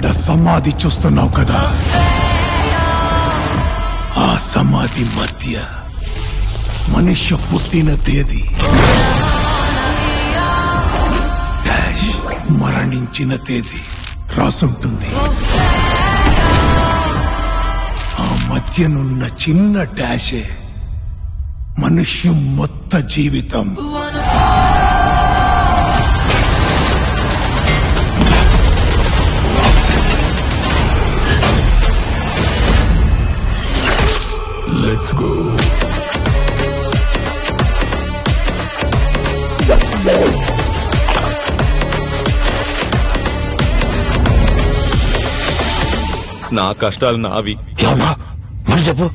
అక్కడ సమాధి చూస్తున్నావు కదా ఆ సమాధి మధ్య మనుష్య పుట్టిన తేదీ డాష్ మరణించిన తేదీ రాసుంటుంది ఆ మధ్యనున్న చిన్న డాషే మనుష్యం మొత్త జీవితం లెట్స్ గో నా కష్టాలు నావి ఏమన్నా మరి చెప్పు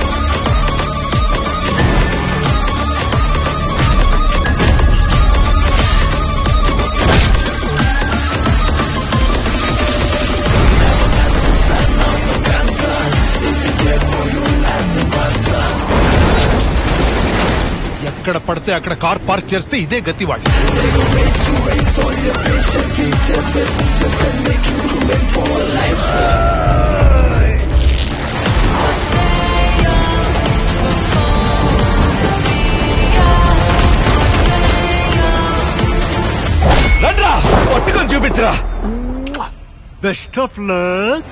ఎక్కడ పడితే అక్కడ కార్ పార్క్ చేస్తే ఇదే గతి వాళ్ళు రండ్రా పట్టుకొని చూపించరా బెస్ట్ ఆఫ్ లక్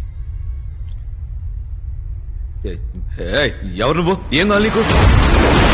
ఏయ్, ఎవరు నువ్వు ఏం కావాలి నీకు